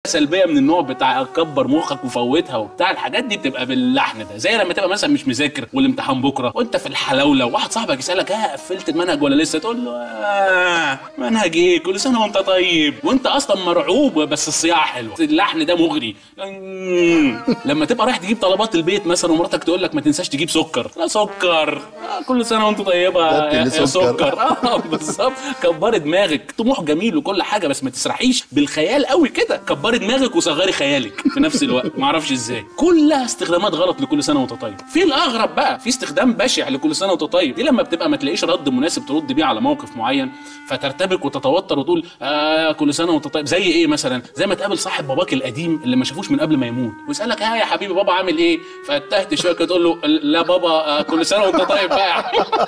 سلبيه من النوع بتاع كبر مخك وفوتها وبتاع الحاجات دي بتبقى باللحن ده زي لما تبقى مثلا مش مذاكر والامتحان بكره وانت في الحلاوله وواحد صاحبك يسالك ها قفلت المنهج ولا لسه تقول له آه منهج ايه كل سنه وانت طيب وانت اصلا مرعوب بس الصياعه حلوه اللحن ده مغري مم. لما تبقى رايح تجيب طلبات البيت مثلا ومراتك تقول لك ما تنساش تجيب سكر لا سكر آه كل سنه وانت طيبه ده يا, اللي يا سكر. سكر اه بالظبط كبري دماغك طموح جميل وكل حاجه بس ما تسرحيش بالخيال قوي كده كبري دماغك وصغري خيالك في نفس الوقت ما اعرفش ازاي كلها استخدامات غلط لكل سنه وانت طيب في الاغرب بقى في استخدام بشع لكل سنه وانت طيب دي لما بتبقى ما تلاقيش رد مناسب ترد بيه على موقف معين فترتبك وتتوتر وتقول آه كل سنه وانت طيب زي ايه مثلا زي ما تقابل صاحب باباك القديم اللي ما شافوش من قبل ما يموت ويسالك ها يا حبيبي بابا عامل ايه فتهت شويه كده تقول له لا بابا آه كل سنه وانت طيب بقى يا عم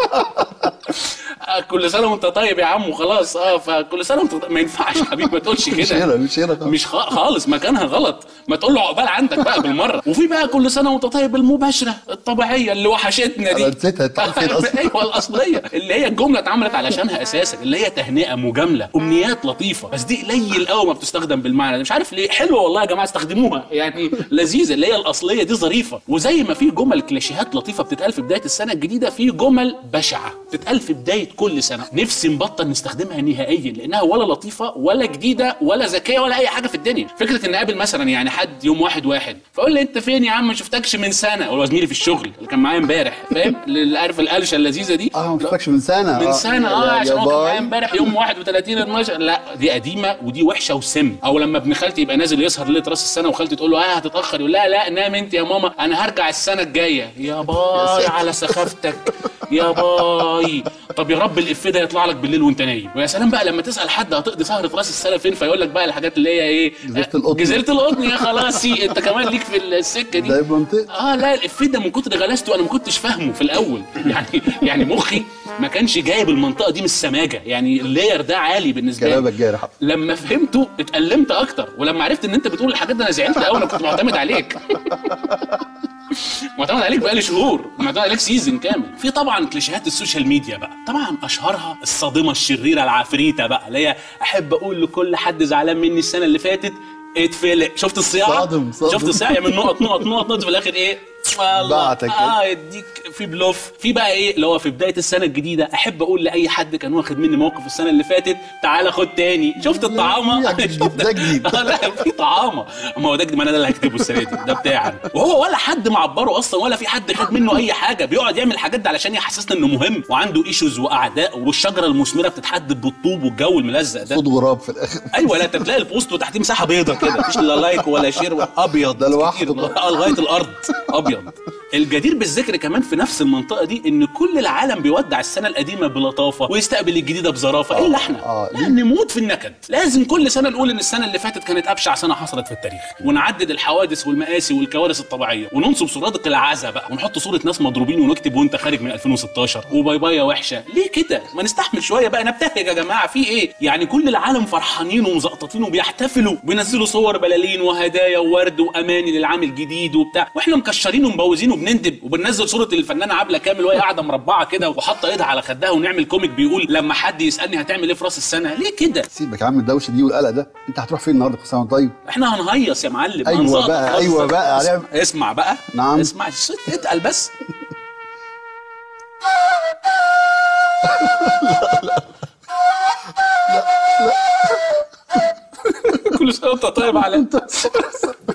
آه، كل سنه وانت طيب يا عم وخلاص اه فكل سنه وانت طيب. ما ينفعش يا حبيبي ما تقولش مش كده هنا مش هنا خالص. مش خ- خالص مكانها غلط ما تقول له عقبال عندك بقى بالمره وفي بقى كل سنه وانت طيب المباشره الطبيعيه اللي وحشتنا دي أنا نسيتها اتقال فين أصلا. ايوه الاصليه اللي هي الجمله اتعملت علشانها اساسا اللي هي تهنئه مجامله امنيات لطيفه بس دي قليل قوي ما بتستخدم بالمعنى ده مش عارف ليه حلوه والله يا جماعه استخدموها يعني لذيذه اللي هي الاصليه دي ظريفه وزي ما في جمل كليشيهات لطيفه بتتقال في بدايه السنه الجديده في جمل بشعه بتتقال في بدايه كل سنه نفسي نبطل نستخدمها نهائيا لانها ولا لطيفه ولا جديده ولا ذكيه ولا اي حاجه في الدنيا فكره ان اقابل مثلا يعني حد يوم واحد واحد فاقول لي انت فين يا عم ما شفتكش من سنه اقول له زميلي في الشغل اللي كان معايا امبارح فاهم اللي عارف القلشه اللذيذه دي اه ما شفتكش من سنه من سنه اه يا- عشان يا هو كان باي. معايا امبارح يوم 31 12 لا دي قديمه ودي وحشه وسم او لما ابن خالتي يبقى نازل يسهر ليله راس السنه وخالتي تقول له اه هتتاخر يقول لا لا نام انت يا ماما انا هرجع السنه الجايه يا باي على سخافتك يا باي طب يا رب الإف ده يطلع لك بالليل وانت نايم ويا سلام بقى لما تسال حد هتقضي سهره راس السنه فين فيقول لك بقى الحاجات اللي هي ايه جزيرة القطن. جزيره القطن يا خلاصي انت كمان ليك في السكه دي ده منطقي اه لا الافيه ده من كتر غلاسته انا ما كنتش فاهمه في الاول يعني يعني مخي ما كانش جايب المنطقه دي من السماجه يعني اللاير ده عالي بالنسبه لي كلامك جارح لما فهمته اتألمت اكتر ولما عرفت ان انت بتقول الحاجات دي انا زعلت قوي انا كنت معتمد عليك معتمد عليك بقالي شهور معتمد عليك سيزون كامل في طبعا كليشيهات السوشيال ميديا بقى طبعا اشهرها الصادمه الشريره العفريته بقى اللي هي احب اقول لكل حد زعلان مني السنه اللي فاتت اتفلق شفت الصياعه صادم، صادم. شفت الصياعه من نقط نقط نقط نقط في الاخر ايه والله بعتك كده. اه يديك في بلوف في بقى ايه اللي هو في بدايه السنه الجديده احب اقول لاي حد كان واخد مني موقف السنه اللي فاتت تعالى خد تاني شفت الطعامه يعني ده جديد. آه لا في طعامه ما هو ده جديد ما انا ده اللي هكتبه السنه دي ده بتاعي وهو ولا حد معبره اصلا ولا في حد خد منه اي حاجه بيقعد يعمل الحاجات دي علشان يحسسنا انه مهم وعنده ايشوز واعداء والشجره المثمره بتتحدد بالطوب والجو الملزق ده صوت غراب في الاخر ايوه لا انت بتلاقي البوست وتحتيه مساحه بيضه كده مفيش لا لايك ولا شير ابيض ده لوحده كتير. بقى. اه لغايه الارض ابيض الجدير بالذكر كمان في نفس المنطقه دي ان كل العالم بيودع السنه القديمه بلطافه ويستقبل الجديده بظرافه الا احنا آه، لا نموت في النكد لازم كل سنه نقول ان السنه اللي فاتت كانت ابشع سنه حصلت في التاريخ ونعدد الحوادث والمآسي والكوارث الطبيعيه وننصب سرادق العزا بقى ونحط صوره ناس مضروبين ونكتب وانت خارج من 2016 وباي باي يا وحشه ليه كده ما نستحمل شويه بقى نبتهج يا جماعه في ايه يعني كل العالم فرحانين ومزقططين وبيحتفلوا بينزلوا صور بلالين وهدايا وورد واماني للعام الجديد وبتاع واحنا مكشرين ومبوزين وبنندب وبننزل صوره الفنانه عبله كامل وهي قاعده مربعه كده وحاطه ايدها على خدها ونعمل كوميك بيقول لما حد يسالني هتعمل ايه في راس السنه ليه كده سيبك يا عم الدوشه دي والقلق ده انت هتروح فين النهارده كل سنه وأنت طيب احنا هنهيص يا معلم أيوة هنزقطط بقى، خالص. أيوة بقى، اس- هنعمل- اسمع بقى نعم. اسمع الصوت اتقل بس كل سنه وانت طيب على انت